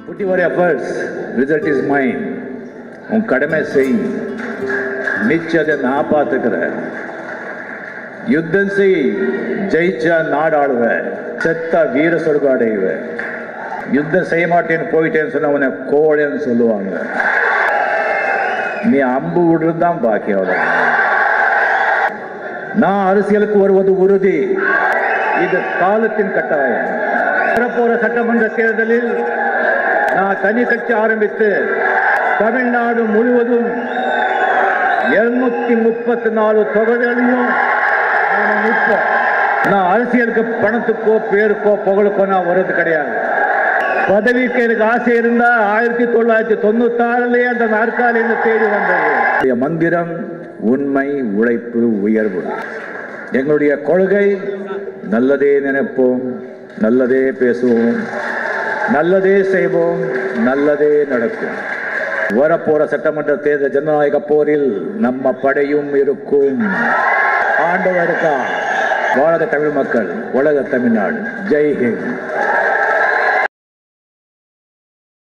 Put your efforts, result is mine. உன் கடமை செய் மிச்சதை நான் பார்த்துக்கிறேன் யுத்தம் செய் ஜெயிச்சா நாடாளுவ செத்தா வீர சொர்க்கம் அடைவ யுத்தம் செய்ய மாட்டேன்னு போயிட்டேன்னு சொன்ன உன்னை கோழைன்னு சொல்லுவாங்க நீ அம்பு விடுறது தான் பாக்கி அவ்வளோ நான் அரசியலுக்கு வருவது உறுதி இது காலத்தின் கட்டாயம் வரப்போற சட்டமன்ற தேர்தலில் நான் தனி கட்சி ஆரம்பித்து தமிழ்நாடு முழுவதும் இருநூத்தி முப்பத்தி நாலு தொகுதிகளையும் நாம நிற்போம் நான் அரசியலுக்கு பணத்துக்கோ பேருக்கோ புகழுக்கோ நான் வர்றது கிடையாது பதவிக்கு எனக்கு ஆசை இருந்தா ஆயிரத்தி தொள்ளாயிரத்தி தொண்ணூத்தி ஆறுலயே அந்த நாற்காலியில் தேடி வந்தது என் மந்திரம் உண்மை உழைப்பு உயர்வு எங்களுடைய கொள்கை நல்லதே நினைப்போம் நல்லதே பேசுவோம் நல்லதே செய்வோம் நல்லதே நடக்கும் வரப்போற சட்டமன்ற தேர்தல் ஜனநாயக போரில் நம்ம படையும் இருக்கும் ஆண்டவர் இருக்கா வாழக தமிழ் மக்கள் உலக தமிழ்நாடு ஜெய் ஹிந்த்